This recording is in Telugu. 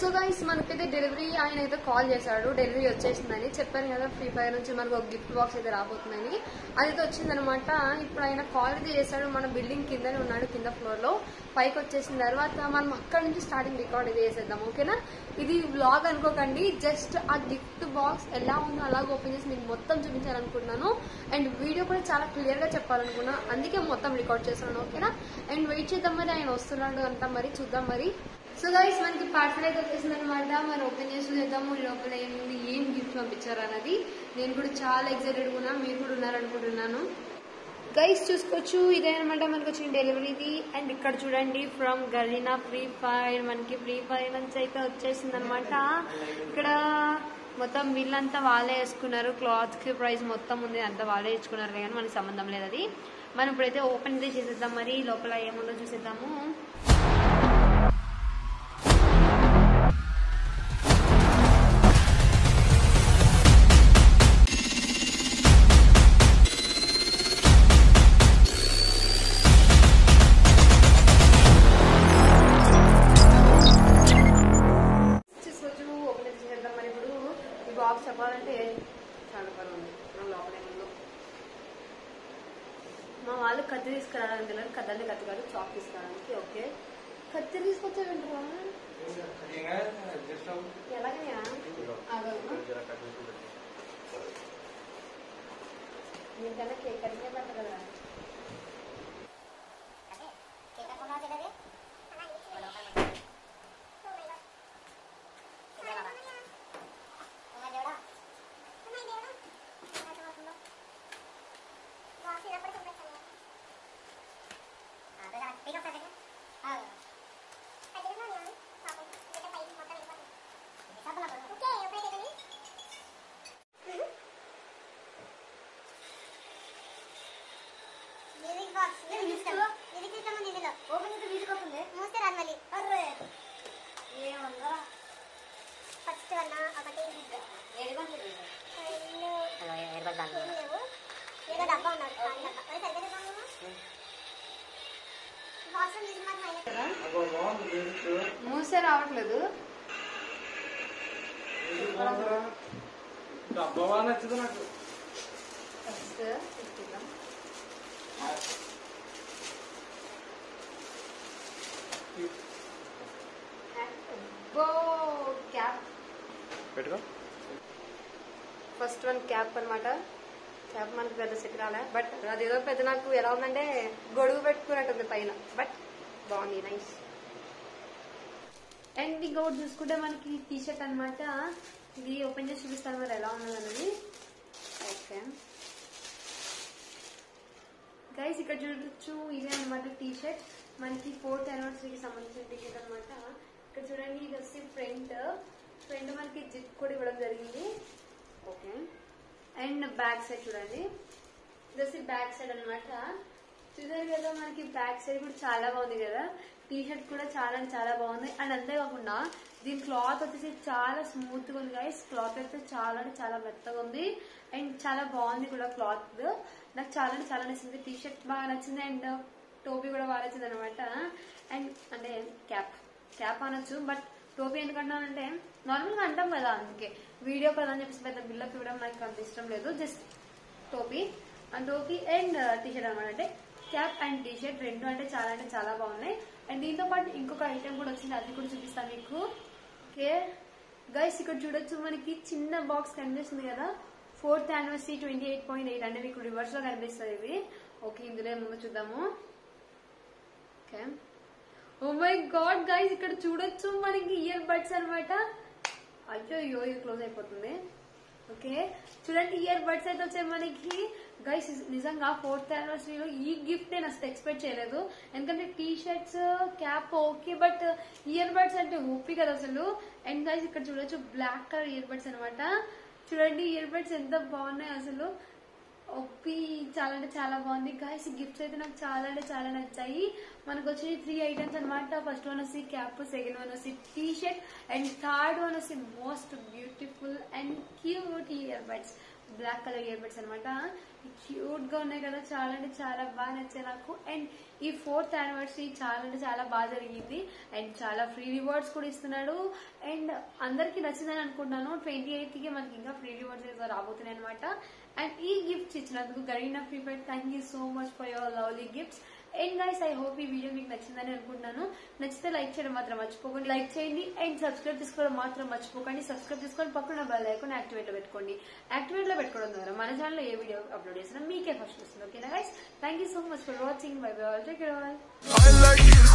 సో గైస్ మనకైతే డెలివరీ ఆయన అయితే కాల్ చేశాడు డెలివరీ వచ్చేసిందని చెప్పాను కదా ఫ్రీ ఫైర్ నుంచి మనకు ఒక గిఫ్ట్ బాక్స్ అయితే రాబోతుందని అదైతే వచ్చిందనమాట ఇప్పుడు ఆయన కాల్ అయితే చేశాడు మన బిల్డింగ్ కిందనే ఉన్నాడు కింద ఫ్లోర్ లో పైకి వచ్చేసిన తర్వాత మనం అక్కడ నుంచి స్టార్టింగ్ రికార్డ్ అయితే చేసేద్దాం ఓకేనా ఇది వ్లాగ్ అనుకోకండి జస్ట్ ఆ గిఫ్ట్ బాక్స్ ఎలా ఉందో అలాగ ఓపెన్ చేసి మీకు మొత్తం చూపించాలనుకుంటున్నాను అండ్ వీడియో కూడా చాలా క్లియర్ గా చెప్పాలనుకున్నా అందుకే మొత్తం రికార్డ్ చేస్తున్నాను ఓకేనా అండ్ వెయిట్ చేద్దాం మరి ఆయన వస్తున్నాడు అంట మరి చూద్దాం మరి సో గైస్ మనకి పార్సల్ అయితే వచ్చేసింది అనమాట మరి ఓపెన్ చేసి చూద్దాము లోపల ఏముంది ఏం గిఫ్ట్ పంపించారు అన్నది నేను కూడా చాలా ఎక్సైటెడ్ ఉన్నా మీరు కూడా ఉన్నారనుకుంటున్నాను గైస్ చూసుకోవచ్చు ఇదే అనమాట మనకు వచ్చిన డెలివరీది అండ్ ఇక్కడ చూడండి ఫ్రమ్ గరీనా ఫ్రీ ఫైర్ మనకి ఫ్రీ ఫైర్ నుంచి అయితే వచ్చేసింది అనమాట ఇక్కడ మొత్తం వీళ్ళంతా వాళ్ళే వేసుకున్నారు క్లాత్ కి ప్రైస్ మొత్తం ఉంది అంతా వాళ్ళే ఇచ్చుకున్నారు కానీ మనకి సంబంధం లేదు అది మనం ఇప్పుడైతే ఓపెన్ అయితే చేసేద్దాం మరి లోపల ఏముందో చూసేద్దాము చూసుకోవచ్చు ఓపెన్ అయితే చేసేద్దాం మరి ఇప్పుడు ఈ బాక్స్ చెప్పాలంటే చాలా పని ఉంది మనం లోపల ఏముందో మా వాళ్ళు కత్తి తీసుకురావడానికి తెలియదు కదల్ని కత్తి కాదు చాక్ తీసుకురావడానికి ఓకే కత్తి తీసుకొచ్చావేంట్రా ఎలాగయ్యా ఆగమ్మా. నీకన్నా కేక్ కటింగే పెట్ట కదా ఫస్ట్ అన్న ఒకటి లేవు ఏదో డబ్బా ఉన్నాడు ఖాళీ డబ్బా మరి సరిగ్గా చెప్పాము వాష్రూమ్ తీసుకున్నాక మైనస్ మూసే రావట్లేదు డబ్బా నచ్చదు నాకు ఫస్ట్ తీసుకుందాం గో క్యాప్ పెట్టుకో ఫస్ట్ వన్ క్యాప్ అన్నమాట క్యాప్ మనకి పెద్ద సెట్ రాలే బట్ అదేదో పెద్ద నాకు ఎలా ఉందంటే గొడుగు పెట్టుకున్నట్టుంది పైన బట్ బాగుంది నైస్ అండ్ ఇంకొకటి చూసుకుంటే మనకి టీ షర్ట్ అనమాట ఇది ఓపెన్ చేసి చూపిస్తాను మరి ఎలా ఉన్నది అన్నది ఓకే గైస్ ఇక్కడ చూడొచ్చు ఇదే అనమాట టీ షర్ట్ మనకి ఫోర్త్ యానివర్సరీకి సంబంధించిన టీ షర్ట్ అనమాట ఇక్కడ చూడండి ఇది వచ్చి ఫ్రంట్ ఫ్రంట్ మనకి జిప్ కూడా ఇవ్వడం జరిగింది ఓకే అండ్ బ్యాక్ సైడ్ చూడండి ఇది వచ్చి బ్యాక్ సైడ్ అనమాట చూసారు కదా మనకి బ్యాక్ సైడ్ కూడా చాలా బాగుంది కదా టీ షర్ట్ కూడా చాలా అంటే చాలా బాగుంది అండ్ అంతేకాకుండా దీని క్లాత్ వచ్చేసి చాలా స్మూత్ గా ఉంది గైస్ క్లాత్ అయితే చాలా అంటే చాలా మెత్తగా ఉంది అండ్ చాలా బాగుంది కూడా క్లాత్ నాకు చాలా అంటే చాలా నచ్చింది టీ షర్ట్ బాగా నచ్చింది అండ్ టోపీ కూడా బాగా నచ్చింది అనమాట అండ్ అంటే క్యాప్ క్యాప్ అనొచ్చు బట్ టోపీ ఎందుకంటానంటే నార్మల్ గా అంటాం కదా అందుకే వీడియో కదా అని చెప్పేసి పెద్ద బిల్డప్ ఇవ్వడం నాకు అంత ఇష్టం లేదు జస్ట్ టోపీ అండ్ టోపీ అండ్ టీ షర్ట్ అనమాట అంటే క్యాప్ అండ్ టీ షర్ట్ రెండు అంటే చాలా అంటే చాలా బాగున్నాయి అండ్ దీంతో పాటు ఇంకొక ఐటెం కూడా వచ్చింది అది కూడా చూపిస్తాను మీకు ఓకే గైస్ ఇక్కడ చూడొచ్చు మనకి చిన్న బాక్స్ కనిపిస్తుంది కదా fourth anniversary twenty eight point eight అంటే మీకు రివర్స్ లో కనిపిస్తుంది ఇది ఓకే ఇందులో ఏముందో చూద్దాము okay oh my god guys ఇక్కడ చూడొచ్చు మనకి ఇయర్ బడ్స్ అనమాట అయ్యో అయ్యో ఇది క్లోజ్ అయిపోతుంది ఓకే చూడండి ఇయర్ బడ్స్ అయితే వచ్చాయి మనకి గైస్ నిజంగా ఫోర్త్ యానివర్సరీలో ఈ గిఫ్ట్ నేను అసలు ఎక్స్పెక్ట్ చేయలేదు ఎందుకంటే T shirts cap okay but earbuds అంటే ఓపి కదా అసలు అండ్ గైస్ ఇక్కడ చూడొచ్చు బ్లాక్ కలర్ ఇయర్ బడ్స్ అనమాట చూడండి ఇయర్ బడ్స్ ఎంత బాగున్నాయి అసలు ఒప్పి చాలా అంటే చాలా బాగుంది గాయస్ గిఫ్ట్స్ అయితే నాకు చాలా అంటే చాలా నచ్చాయి మనకు వచ్చి త్రీ ఐటమ్స్ అనమాట ఫస్ట్ వన్ వచ్చి క్యాప్ సెకండ్ వన్ వచ్చి T shirt and third one వచ్చి most beautiful and cute earbuds black colour earbuds అనమాట క్యూట్ గా ఉన్నాయి కదా చాలా అంటే చాలా బాగా నచ్చాయి నాకు అండ్ ఈ ఫోర్త్ యానివర్సరీ చాలా అంటే చాలా బాగా జరిగింది అండ్ చాలా ఫ్రీ రివార్డ్స్ కూడా ఇస్తున్నాడు అండ్ అందరికి నచ్చిందని అనుకుంటున్నాను ట్వంటీ ఎయిత్ కి మనకి ఇంకా ఫ్రీ రివార్డ్స్ రాబోతున్నాయి అనమాట అండ్ ఈ గిఫ్ట్స్ ఇచ్చినందుకు Garena prepaid thank you so much for your lovely gifts and guys I hope ఈ వీడియో మీకు నచ్చిందని అనుకుంటున్నాను నచ్చితే లైక్ చేయడం మాత్రం మర్చిపోకండి లైక్ చేయండి అండ్ సబ్స్క్రైబ్ చేసుకోవడం మాత్రం మర్చిపోకండి సబ్స్క్రైబ్ చేసుకొని పక్కన బెల్ ఐకాన్ యాక్టివేట్ లో పెట్టుకోండి యాక్టివేట్ లో పెట్టుకోవడం ద్వారా మన ఛానల్లో ఏ వీడియో అప్లోడ్ చేసినా మీకే ఫస్ట్ వస్తుంది ఓకేనా guys thank you so much for watching bye bye all take care all I like you